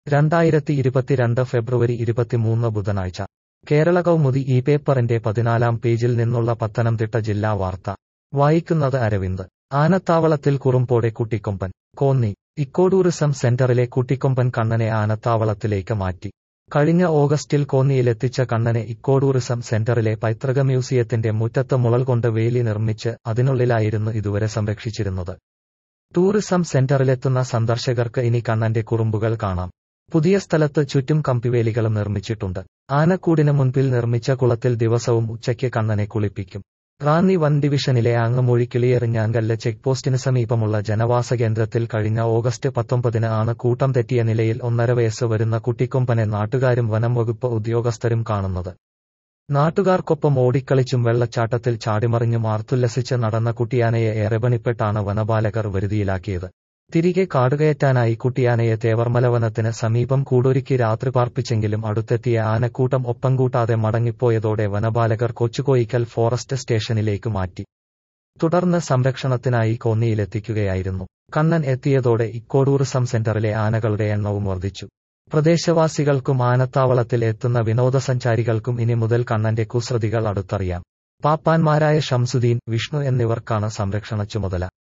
രണ്ടായിരത്തി ഇരുപത്തിരണ്ട് ഫെബ്രുവരി ഇരുപത്തിമൂന്ന് ബുധനാഴ്ച കേരള കൗമുദി ഈ പേപ്പറിന്റെ പതിനാലാം പേജിൽ നിന്നുള്ള പത്തനംതിട്ട ജില്ലാ വാർത്ത വായിക്കുന്നത് അരവിന്ദ് ആനത്താവളത്തിൽ കുറുമ്പോടെ കുട്ടിക്കൊമ്പൻ കോന്നി ഇക്കോടൂറിസം സെന്ററിലെ കുട്ടിക്കൊമ്പൻ കണ്ണനെ ആനത്താവളത്തിലേക്ക് മാറ്റി കഴിഞ്ഞ ഓഗസ്റ്റിൽ കോന്നിയിലെത്തിച്ച കണ്ണനെ ഇക്കോടൂറിസം സെന്ററിലെ പൈതൃക മ്യൂസിയത്തിന്റെ മുറ്റത്ത് മുളൽ കൊണ്ട് വേലി നിർമ്മിച്ച് അതിനുള്ളിലായിരുന്നു ഇതുവരെ സംരക്ഷിച്ചിരുന്നത് ടൂറിസം സെന്ററിലെത്തുന്ന സന്ദർശകർക്ക് ഇനി കണ്ണന്റെ കുറുമ്പുകൾ കാണാം പുതിയ സ്ഥലത്ത് ചുറ്റും കമ്പിവേലികളും നിർമ്മിച്ചിട്ടുണ്ട് ആനക്കൂടിന് മുൻപിൽ നിർമ്മിച്ച കുളത്തിൽ ദിവസവും ഉച്ചയ്ക്ക് കണ്ണനെ കുളിപ്പിക്കും റാന്നി വൻ ഡിവിഷനിലെ ആങ്ങമൂഴി കിളിയെറിഞ്ഞാങ്കല്ല് ചെക്ക് പോസ്റ്റിന് സമീപമുള്ള ജനവാസ കേന്ദ്രത്തിൽ കഴിഞ്ഞ ഓഗസ്റ്റ് പത്തൊമ്പതിന് ആണ് കൂട്ടം തെറ്റിയ നിലയിൽ ഒന്നര വയസ്സ് വരുന്ന കുട്ടിക്കൊമ്പനെ നാട്ടുകാരും വനം വകുപ്പ് ഉദ്യോഗസ്ഥരും കാണുന്നത് നാട്ടുകാർക്കൊപ്പം ഓടിക്കളിച്ചും വെള്ളച്ചാട്ടത്തിൽ ചാടിമറിഞ്ഞും ആർത്തുല്ലസിച്ച് നടന്ന കുട്ടിയാനയെ ഏറെ പണിപ്പെട്ടാണ് വനപാലകർ വരുതിയിലാക്കിയത് തിരികെ കാടുകയറ്റാനായി കുട്ടിയാനയെ തേവർമല വനത്തിന് സമീപം കൂടൊരുക്കി രാത്രി പാർപ്പിച്ചെങ്കിലും അടുത്തെത്തിയ ആനക്കൂട്ടം ഒപ്പം കൂട്ടാതെ മടങ്ങിപ്പോയതോടെ വനപാലകർ കൊച്ചുകോയിക്കൽ ഫോറസ്റ്റ് സ്റ്റേഷനിലേക്ക് മാറ്റി തുടർന്ന് സംരക്ഷണത്തിനായി കോന്നിയിലെത്തിക്കുകയായിരുന്നു കണ്ണൻ എത്തിയതോടെ ഇക്കോടൂറിസം സെന്ററിലെ ആനകളുടെ എണ്ണവും വർദ്ധിച്ചു പ്രദേശവാസികൾക്കും ആനത്താവളത്തിൽ എത്തുന്ന വിനോദസഞ്ചാരികൾക്കും ഇനി മുതൽ കണ്ണന്റെ കുസൃതികൾ അടുത്തറിയാം പാപ്പാന്മാരായ ഷംസുദ്ദീൻ വിഷ്ണു എന്നിവർക്കാണ് സംരക്ഷണ ചുമതല